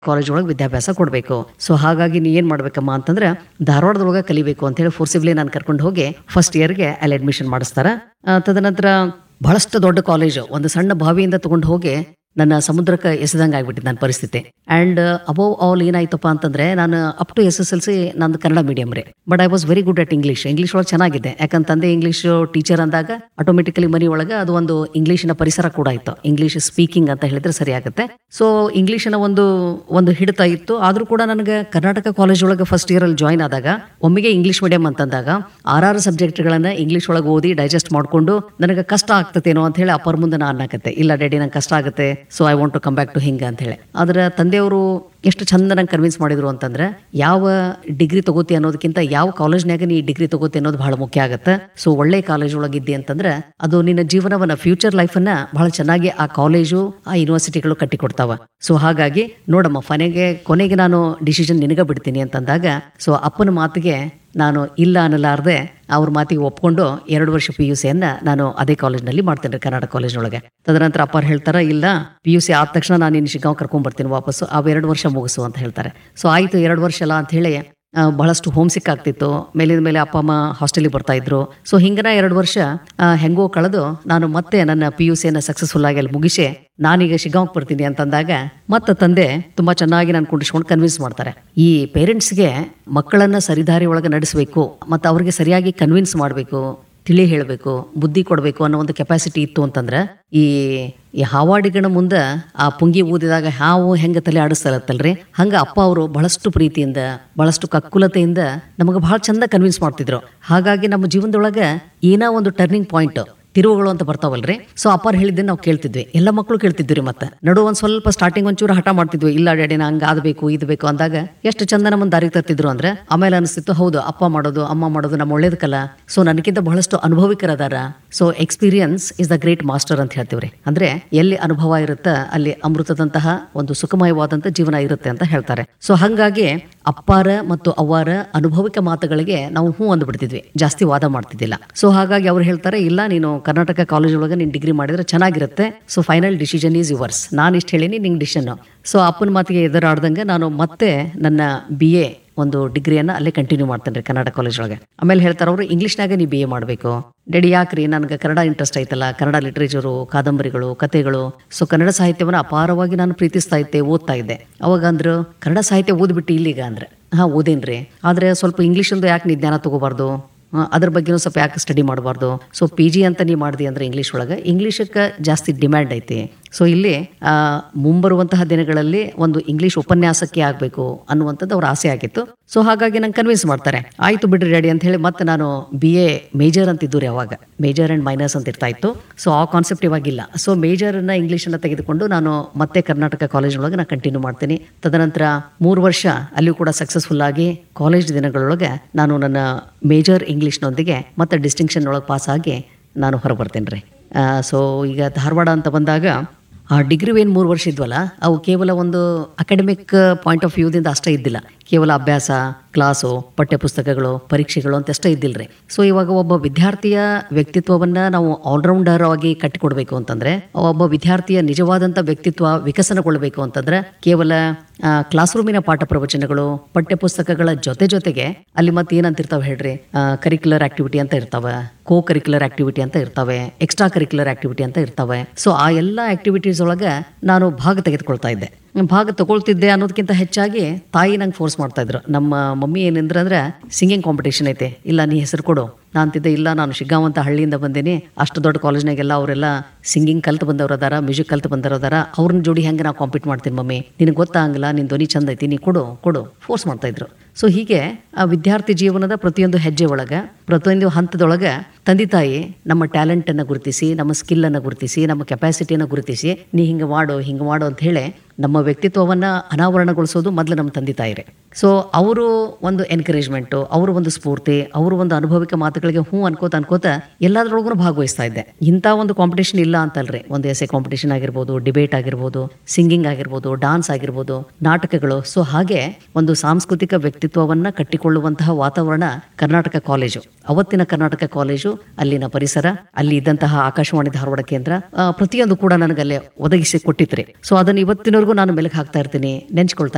college ಒಳಗೆ ವಿದ್ಯಾಭ್ಯಾಸ ಕೊಡಬೇಕು ಸೊ ಹಾಗಾಗಿ ನೀ ಏನು ಮಾಡ್ಬೇಕಮ್ಮ ಅಂತಂದ್ರೆ ಧಾರವಾಡದೊಳಗೆ ಕಲಿಬೇಕು ಅಂತ ಹೇಳಿ ಫೋರ್ಸಿಬ್ಲಿ ನಾನು ಕರ್ಕೊಂಡು ಹೋಗಿ ಫಸ್ಟ್ ಇಯರ್ಗೆ ಅಲ್ಲಿ ಅಡ್ಮಿಷನ್ ಮಾಡಿಸ್ತಾರ ಆ, ತದನಂತರ ಬಹಳಷ್ಟು ದೊಡ್ಡ ಕಾಲೇಜು ಒಂದು ಸಣ್ಣ ಬಾವಿಯಿಂದ ತಗೊಂಡು ಹೋಗಿ ನನ್ನ ಸಮುದ್ರಕ್ಕೆ ಎಸೆದಂಗೆ ಆಗ್ಬಿಟ್ಟಿದೆ ನನ್ನ ಪರಿಸ್ಥಿತಿ ಆ್ಯಂಡ್ ಅಬೋವ್ ಆಲ್ ಏನಾಯ್ತಪ್ಪ ಅಂತಂದ್ರೆ ನಾನು up to S S L C ನಂದು ಕನ್ನಡ ಮೀಡಿಯಂ ರೀ but I was very good at English English ಒಳಗೆ ಚೆನ್ನಾಗಿದೆ ಯಾಕಂತ ತಂದೆ ಇಂಗ್ಲೀಷ್ ಟೀಚರ್ ಅಂದಾಗ ಆಟೋಮೆಟಿಕಲಿ ಮನಿ ಒಳಗೆ ಅದು ಒಂದು ಇಂಗ್ಲೀಷಿನ ಪರಿಸರ ಕೂಡ ಇತ್ತು ಇಂಗ್ಲೀಷ್ ಸ್ಪೀಕಿಂಗ್ ಅಂತ ಹೇಳಿದ್ರೆ ಸರಿ ಆಗುತ್ತೆ ಸೊ ಇಂಗ್ಲೀಷಿನ ಒಂದು ಒಂದು ಹಿಡಿತ ಇತ್ತು ಆದ್ರೂ ಕೂಡ ನನಗೆ ಕರ್ನಾಟಕ ಕಾಲೇಜ್ ಒಳಗೆ ಫಸ್ಟ್ ಇಯರ್ ಅಲ್ಲಿ ಜಾಯ್ನ್ ಆದಾಗ ಒಮ್ಮೆಗೆ ಇಂಗ್ಲೀಷ್ ಮೀಡಿಯಂ ಅಂತಂದಾಗ ಆರಾರು ಸಬ್ಜೆಕ್ಟ್ಗಳನ್ನ ಇಂಗ್ಲೀಷ್ ಒಳಗೆ ಓದಿ ಡೈಜೆಸ್ಟ್ ಮಾಡ್ಕೊಂಡು ನನಗೆ ಕಷ್ಟ ಆಗ್ತತೇನೋ ಅಂತ ಹೇಳಿ ಅಪ್ಪರ ಮುಂದೆ ನಾನು ಅನ್ನಕತ್ತೆ ಇಲ್ಲ ಡ್ಯಾಡಿ ನಂಗೆ ಕಷ್ಟ ಆಗುತ್ತೆ so I want to come back to ಹಿಂಗ ಅಂತ ಹೇಳಿ ಆದ್ರೆ ತಂದೆಯವರು ಎಷ್ಟು ಚಂದ ನಂಗೆ ಕನ್ವಿನ್ಸ್ ಮಾಡಿದ್ರು ಅಂತಂದ್ರೆ ಯಾವ ಡಿಗ್ರಿ ತಗೋತಿ ಅನ್ನೋದಕ್ಕಿಂತ ಯಾವ ಕಾಲೇಜ್ನಾಗ ನೀ ಡಿಗ್ರಿ ತಗೋತಿ ಅನ್ನೋದು ಬಹಳ ಮುಖ್ಯ ಆಗುತ್ತೆ ಸೊ ಒಳ್ಳೆ ಕಾಲೇಜ್ ಒಳಗಿದ್ದಿ ಅಂತಂದ್ರೆ ಅದು ನಿನ್ನ ಜೀವನವನ್ನ ಫ್ಯೂಚರ್ ಲೈಫನ್ನ ಬಹಳ ಚೆನ್ನಾಗಿ ಆ ಕಾಲೇಜು ಆ ಯೂನಿವರ್ಸಿಟಿಗಳು ಕಟ್ಟಿಕೊಡ್ತಾವ ಸೊ ಹಾಗಾಗಿ ನೋಡಮ್ಮ ಕೊನೆಗೆ ಕೊನೆಗೆ ನಾನು ಡಿಸಿಷನ್ ನಿನಗ ಬಿಡ್ತೀನಿ ಅಂತಂದಾಗ ಸೊ ಅಪ್ಪನ ಮಾತಿಗೆ ನಾನು ಇಲ್ಲ ಅನ್ನಲಾರ್ದೆ ಅವ್ರ ಮಾತಿಗೆ ಒಪ್ಕೊಂಡು ಎರಡು ವರ್ಷ ಪಿ ಯು ಸಿಯನ್ನ ನಾನು ಅದೇ ಕಾಲೇಜ್ನಲ್ಲಿ ಮಾಡ್ತೇನೆ ಕರ್ನಾಟಕ ಕಾಲೇಜ್ನೊಳಗೆ ತದನಂತರ ಅಪ್ಪಾರು ಹೇಳ್ತಾರ ಇಲ್ಲ ಪಿ ಯು ಸಿ ಆದ ತಕ್ಷಣ ನಾನು ಇನ್ನು ಶಿಗ್ಗಾಂವ್ ಕರ್ಕೊಂಡ್ ಬರ್ತೀನಿ ವಾಪಸ್ಸು ಅವು ಎರಡು ವರ್ಷ ಮುಗಿಸು ಅಂತ ಹೇಳ್ತಾರೆ ಸೊ ಆಯ್ತು ಎರಡು ವರ್ಷ ಅಲ್ಲ ಅಂತ ಹೇಳಿ ಆ, ಬಹಳಷ್ಟು ಹೋಮ್ ಸಿಕ್ ಆಗ್ತಿತ್ತು ಮೇಲಿನ ಮೇಲೆ ಅಪ್ಪ ಅಮ್ಮ ಹಾಸ್ಟೆಲಿಗೆ ಬರ್ತಾ ಇದ್ರು ಸೊ ಹಿಂಗನ ಎರಡು ವರ್ಷ ಆ, ಹೆಂಗೋ ಕಳೆದು ನಾನು ಮತ್ತೆ ನನ್ನ ಪಿ ಯು ಸಿಯನ್ನು ಸಕ್ಸಸ್ಫುಲ್ ಆಗಿ ಅಲ್ಲಿ ಮುಗಿಸಿ ನಾನೀಗ ಶಿಗಾಂವ್ಗೆ ಬರ್ತೀನಿ ಅಂತಂದಾಗ ಮತ್ತೆ ತಂದೆ ತುಂಬಾ ಚೆನ್ನಾಗಿ ನಾನು ಕುಂಡಿಸ್ಕೊಂಡು ಕನ್ವಿನ್ಸ್ ಮಾಡ್ತಾರೆ ಈ ಪೇರೆಂಟ್ಸ್ಗೆ ಮಕ್ಕಳನ್ನ ಸರಿದಾರಿ ಒಳಗೆ ನಡೆಸಬೇಕು ಮತ್ತು ಅವ್ರಿಗೆ ಸರಿಯಾಗಿ ಕನ್ವಿನ್ಸ್ ಮಾಡಬೇಕು ತಿಳಿ ಹೇಳಬೇಕು ಬುದ್ಧಿ ಕೊಡಬೇಕು ಅನ್ನೋ ಒಂದು ಕೆಪಾಸಿಟಿ ಇತ್ತು ಅಂತಂದ್ರೆ ಈ ಈ ಹಾವಾಡಿಗಣ ಮುಂದೆ ಆ ಪುಂಗಿ ಊದಿದಾಗ ಹಾವು ಹೆಂಗ ತಲೆ ಆಡಿಸ್ತಲತ್ತಲ್ರಿ ಹಂಗ ಅಪ್ಪ ಅವರು ಬಹಳಷ್ಟು ಪ್ರೀತಿಯಿಂದ ಬಹಳಷ್ಟು ಕಕ್ಕುಲತೆಯಿಂದ ನಮಗೆ ಬಹಳ ಚಂದ ಕನ್ವಿನ್ಸ್ ಮಾಡ್ತಿದ್ರು ಹಾಗಾಗಿ ನಮ್ಮ ಜೀವನದೊಳಗೆ ಏನೋ ಒಂದು ಟರ್ನಿಂಗ್ ಪಾಯಿಂಟ್ ತಿರುವುಗಳು ಅಂತ ಬರ್ತಾವಲ್ರಿ ಸೊ ಅಪ್ಪಾರ್ ಹೇಳಿದ್ದೆ ನಾವು ಕೇಳ್ತಿದ್ವಿ ಎಲ್ಲ ಮಕ್ಕಳು ಕೇಳ್ತಿದ್ವಿ ರೀ ಮತ್ತೆ ನಡು ಒಂದ್ ಸ್ವಲ್ಪ ಸ್ಟಾರ್ಟಿಂಗ್ ಒಂಚೂರು ಹಠ ಮಾಡ್ತಿದ್ವಿ ಇಲ್ಲ ಡ್ಯಾಡಿ ನಾ ಹಂಗ ಅದ್ಬೇಕು ಇದು ಬೇಕು ಅಂದಾಗ ಎಷ್ಟು ಚಂದ ನಮ್ಮನ್ನ ದಾರಿ ತರ್ತಿದ್ರು ಅಂದ್ರೆ ಆಮೇಲೆ ಅನಿಸ್ತಿತ್ತು ಹೌದು ಅಪ್ಪ ಮಾಡೋದು ಅಮ್ಮ ಮಾಡೋದು ನಮ್ಮ ಒಳ್ಳೇದಕ್ಕಲ್ಲ ಸೊ ನನಗಿಂತ ಬಹಳಷ್ಟು ಅನುಭವಿಕರದಾರ so experience is the great master ಅಂತ ಹೇಳ್ತೀವ್ರಿ ಅಂದ್ರೆ ಎಲ್ಲಿ ಅನುಭವ ಇರುತ್ತೆ ಅಲ್ಲಿ ಅಮೃತದಂತಹ ಒಂದು ಸುಖಮಯವಾದಂತ ಜೀವನ ಇರುತ್ತೆ ಅಂತ ಹೇಳ್ತಾರೆ ಸೊ ಹಂಗಾಗಿ ಅಪ್ಪಾರ ಮತ್ತು ಅವ್ವಾರ ಅನುಭವಿಕ ಮಾತುಗಳಿಗೆ ನಾವು ಹೂ ಅಂದ್ಬಿಡ್ತಿದ್ವಿ ಜಾಸ್ತಿ ವಾದ ಮಾಡ್ತಿದ್ದಿಲ್ಲ ಸೊ ಹಾಗಾಗಿ ಅವ್ರು ಹೇಳ್ತಾರೆ ಇಲ್ಲ ನೀನು ಕರ್ನಾಟಕ ಕಾಲೇಜ್ ಒಳಗೆ ನೀನು ಡಿಗ್ರಿ ಮಾಡಿದ್ರೆ ಚೆನ್ನಾಗಿರುತ್ತೆ so final decision is yours ನಾನು ಇಷ್ಟು ಹೇಳಿನಿ ನಿಂಗೆ ಡಿಸಿಷನ್ ಸೊ ಅಪ್ಪನ ಮಾತಿಗೆ ಎದುರಾಡ್ದಂಗೆ ನಾನು ಮತ್ತೆ ನನ್ನ ಬಿ ಎ ಒಂದು ಡಿಗ್ರಿಯನ್ನ ಅಲ್ಲೇ ಕಂಟಿನ್ಯೂ ಮಾಡ್ತೇನೆ ರೀ ಕನ್ನಡ ಕಾಲೇಜ್ ಒಳಗೆ ಆಮೇಲೆ ಹೇಳ್ತಾರೆ ಅವರು ಇಂಗ್ಲೀಷ್ನಾಗ ನೀವು ಬಿ ಎ ಮಾಡಬೇಕು ಡ್ಯಾಡಿ ಯಾಕ್ರಿ ನನಗೆ ಕನ್ನಡ ಇಂಟ್ರೆಸ್ಟ್ ಐತಲ್ಲ ಕನ್ನಡ ಲಿಟ್ರೇಚರು ಕಾದಂಬರಿಗಳು ಕಥೆಗಳು ಸೊ ಕನ್ನಡ ಸಾಹಿತ್ಯವನ್ನು ಅಪಾರವಾಗಿ ನಾನು ಪ್ರೀತಿಸ್ತಾ ಇದ್ದೆ ಓದ್ತಾ ಇದ್ದೆ ಅವಾಗ ಅಂದ್ರು ಕನ್ನಡ ಸಾಹಿತ್ಯ ಓದ್ಬಿಟ್ಟು ಇಲ್ಲಿಗ ಅಂದ್ರೆ ಹಾ ಓದೇನ್ರಿ ಆದ್ರೆ ಸ್ವಲ್ಪ ಇಂಗ್ಲೀಷಲ್ದು ಯಾಕೆ ನೀ ಜ್ಞಾನ ತಗೋಬಾರ್ದು ಆ, ಅದ್ರ ಬಗ್ಗೆನೂ ಸ್ವಲ್ಪ ಯಾಕೆ ಸ್ಟಡಿ ಮಾಡಬಾರ್ದು ಸೊ ಪಿ ಜಿ ಅಂತ ನೀವು ಮಾಡಿದಿ ಅಂದ್ರೆ ಇಂಗ್ಲೀಷ್ ಒಳಗೆ ಇಂಗ್ಲೀಷಕ್ಕೆ ಜಾಸ್ತಿ ಡಿಮ್ಯಾಂಡ್ ಐತಿ ಸೊ ಇಲ್ಲಿ ಆ, ಮುಂಬರುವಂತಹ ದಿನಗಳಲ್ಲಿ ಒಂದು ಇಂಗ್ಲೀಷ್ ಉಪನ್ಯಾಸಕ್ಕೆ ಆಗಬೇಕು ಅನ್ನುವಂಥದ್ದು ಅವ್ರ ಆಸೆ ಆಗಿತ್ತು ಸೊ ಹಾಗಾಗಿ ನಂಗೆ ಕನ್ವಿನ್ಸ್ ಮಾಡ್ತಾರೆ ಆಯ್ತು ಬಿಡ್ರಿ ರೆಡಿ ಅಂತ ಹೇಳಿ ಮತ್ತೆ ನಾನು ಬಿ ಎ ಮೇಜರ್ ಅಂತಿದ್ದು ರೀ ಅವಾಗ ಮೇಜರ್ ಅಂಡ್ ಮೈನಸ್ ಅಂತ ಇರ್ತಾ ಇತ್ತು ಸೊ ಆ ಕಾನ್ಸೆಪ್ಟ್ ಇವಾಗಿಲ್ಲ ಸೊ ಮೇಜರ್ನ ಇಂಗ್ಲೀಷನ್ನು ತೆಗೆದುಕೊಂಡು ನಾನು ಮತ್ತೆ ಕರ್ನಾಟಕ ಕಾಲೇಜ್ ಒಳಗೆ ನಾನು ಕಂಟಿನ್ಯೂ ಮಾಡ್ತೀನಿ ತದನಂತರ ಮೂರು ವರ್ಷ ಅಲ್ಲಿಯೂ ಕೂಡ ಸಕ್ಸಸ್ಫುಲ್ ಆಗಿ ಕಾಲೇಜ್ ದಿನಗಳೊಳಗೆ ನಾನು ನನ್ನ ಮೇಜರ್ ಇಂಗ್ಲೀಷ್ನೊಂದಿಗೆ ಮತ್ತೆ ಡಿಸ್ಟಿಂಕ್ಷನ್ ಒಳಗೆ ಪಾಸ್ ಆಗಿ ನಾನು ಹೊರಬರ್ತೇನೆ ರೀ ಸೊ ಈಗ ಧಾರವಾಡ ಅಂತ ಬಂದಾಗ ಆ ಡಿಗ್ರಿ ಏನು ಮೂರು ವರ್ಷ ಇದ್ವಲ್ಲ ಅವು ಕೇವಲ ಒಂದು ಅಕಾಡೆಮಿಕ್ ಪಾಯಿಂಟ್ ಆಫ್ ವ್ಯೂದಿಂದ ಅಷ್ಟೇ ಇದ್ದಿಲ್ಲ ಕೇವಲ ಅಭ್ಯಾಸ ಕ್ಲಾಸು ಪಠ್ಯಪುಸ್ತಕಗಳು ಪರೀಕ್ಷೆಗಳು ಅಂತ ಅಷ್ಟೇ ಇದ್ದಿಲ್ರಿ ಸೊ ಇವಾಗ ಒಬ್ಬ ವಿದ್ಯಾರ್ಥಿಯ ವ್ಯಕ್ತಿತ್ವವನ್ನ ನಾವು ಆಲ್ರೌಂಡರ್ ಆಗಿ ಕಟ್ಟಿಕೊಡ್ಬೇಕು ಅಂತಂದ್ರೆ ಒಬ್ಬ ವಿದ್ಯಾರ್ಥಿಯ ನಿಜವಾದಂತ ವ್ಯಕ್ತಿತ್ವ ವಿಕಸನಗೊಳ್ಳಬೇಕು ಅಂತಂದ್ರೆ ಕೇವಲ ಕ್ಲಾಸ್ ರೂಮಿನ ಪಾಠ ಪ್ರವಚನಗಳು ಪಠ್ಯಪುಸ್ತಕಗಳ ಜೊತೆ ಜೊತೆಗೆ ಅಲ್ಲಿ ಮತ್ತೆ ಏನಂತಿರ್ತಾವೆ ಹೇಳ್ರಿ ಕರಿಕ್ಯುಲರ್ ಆಕ್ಟಿವಿಟಿ ಅಂತ ಇರ್ತಾವೆ ಕೋ ಕರಿಕ್ಯುಲರ್ ಆಕ್ಟಿವಿಟಿ ಅಂತ ಇರ್ತವೆ ಎಕ್ಸ್ಟ್ರಾ ಕರಿಕ್ಯುಲರ್ ಆಕ್ಟಿವಿಟಿ ಅಂತ ಇರ್ತವೆ ಸೊ ಆ ಎಲ್ಲ ಆಕ್ಟಿವಿಟೀಸ್ ಒಳಗೆ ನಾನು ಭಾಗ ತೆಗೆದುಕೊಳ್ತಾ ಇದ್ದೆ ಭಾಗ ತಗೊಳ್ತಿದ್ದೆ ಅನ್ನೋದಕ್ಕಿಂತ ಹೆಚ್ಚಾಗಿ ತಾಯಿ ನಂಗೆ ಫೋರ್ಸ್ ಮಾಡ್ತಾ ಇದ್ರು ನಮ್ಮ ಮಮ್ಮಿ ಏನಂದ್ರೆ ಅಂದ್ರೆ ಸಿಂಗಿಂಗ್ ಕಾಂಪಿಟೇಷನ್ ಐತೆ ಇಲ್ಲ ನೀ ಹೆಸರು ಕೊಡು ನಾನು ಅಂತಿದ್ದೆ ಇಲ್ಲ ನಾನು ಶಿಗ್ಗಾಂವ್ ಅಂತ ಹಳ್ಳಿಯಿಂದ ಬಂದೇನಿ ಅಷ್ಟು ದೊಡ್ಡ ಕಾಲೇಜ್ನಾಗೆಲ್ಲ ಅವರೆಲ್ಲ ಸಿಂಗಿಂಗ್ ಕಲ್ತು ಬಂದವ್ರು ಅದಾರ ಮ್ಯೂಸಿಕ್ ಕಲ್ತು ಬಂದವ್ರು ಅದಾರ ಅವ್ರನ್ನ ಜೋಡಿ ಹೆಂಗೆ ನಾವು ಕಾಂಪೀಟ್ ಮಾಡ್ತೀನಿ ಮಮ್ಮಿ ನಿನಗೆ ಗೊತ್ತಾಗಲ್ಲ ನಿನ್ನ ಧ್ವನಿ ಚಂದ ಐತಿ ನೀ ಕೊಡು ಕೊಡು ಫೋರ್ಸ್ ಮಾಡ್ತಾ ಇದ್ರು ಸೊ ಹೀಗೆ ಆ ವಿದ್ಯಾರ್ಥಿ ಜೀವನದ ಪ್ರತಿಯೊಂದು ಹೆಜ್ಜೆ ಒಳಗೆ ಪ್ರತಿಯೊಂದು ಹಂತದೊಳಗೆ ತಂದೆ ತಾಯಿ ನಮ್ಮ ಟ್ಯಾಲೆಂಟನ್ನು ಗುರುತಿಸಿ ನಮ್ಮ ಸ್ಕಿಲ್ಲನ್ನು ಗುರುತಿಸಿ ನಮ್ಮ ಕೆಪಾಸಿಟಿಯನ್ನು ಗುರುತಿಸಿ ನೀ ಹಿಂಗೆ ಮಾಡು ಹಿಂಗೆ ಮಾಡು ಅಂತ ಹೇಳಿ ನಮ್ಮ ವ್ಯಕ್ತಿತ್ವವನ್ನು ಅನಾವರಣಗೊಳಿಸೋದು ಮೊದಲು ನಮ್ಮ ತಂದೆ ತಾಯಿರೇ ಸೊ ಅವರು ಒಂದು ಎನ್ಕರೇಜ್ಮೆಂಟು ಅವರು ಒಂದು ಸ್ಫೂರ್ತಿ ಅವರು ಒಂದು ಅನುಭವಿಕ ಮಾತುಗಳಿಗೆ ಹ್ಞೂ ಅನ್ಕೋತ ಅನ್ಕೋತ ಎಲ್ಲದರೊಳಗೂ ಭಾಗವಹಿಸ್ತಾ ಇದ್ದೆ ಇಂಥ ಒಂದು ಕಾಂಪಿಟೇಷನ್ ಇಲ್ಲ ಅಂತಲ್ರಿ ಒಂದು ಎಸೆ ಕಾಂಪಿಟೇಷನ್ ಆಗಿರ್ಬೋದು ಡಿಬೇಟ್ ಆಗಿರ್ಬೋದು ಸಿಂಗಿಂಗ್ ಆಗಿರ್ಬೋದು ಡಾನ್ಸ್ ಆಗಿರ್ಬೋದು ನಾಟಕಗಳು ಸೊ ಹಾಗೆ ಒಂದು ಸಾಂಸ್ಕೃತಿಕ ವ್ಯಕ್ತಿತ್ವವನ್ನ ಕಟ್ಟಿಕೊಳ್ಳುವಂತಹ ವಾತಾವರಣ ಕರ್ನಾಟಕ ಕಾಲೇಜು ಅವತ್ತಿನ ಕರ್ನಾಟಕ ಕಾಲೇಜು ಅಲ್ಲಿನ ಪರಿಸರ ಅಲ್ಲಿ ಇದ್ದಂತಹ ಆಕಾಶವಾಣಿ ಧಾರವಾಡ ಕೇಂದ್ರ ಆ, ಪ್ರತಿಯೊಂದು ಕೂಡ ನನಗಲ್ಲೇ ಒದಗಿಸಿ ಕೊಟ್ಟಿತ್ರಿ ಸೊ ಅದನ್ನ ಇವತ್ತಿನವರೆಗೂ ನಾನು ಮೆಲುಕು ಹಾಕ್ತಾ ಇರ್ತೀನಿ ನೆನ್ಸ್ಕೊಳ್ತಾ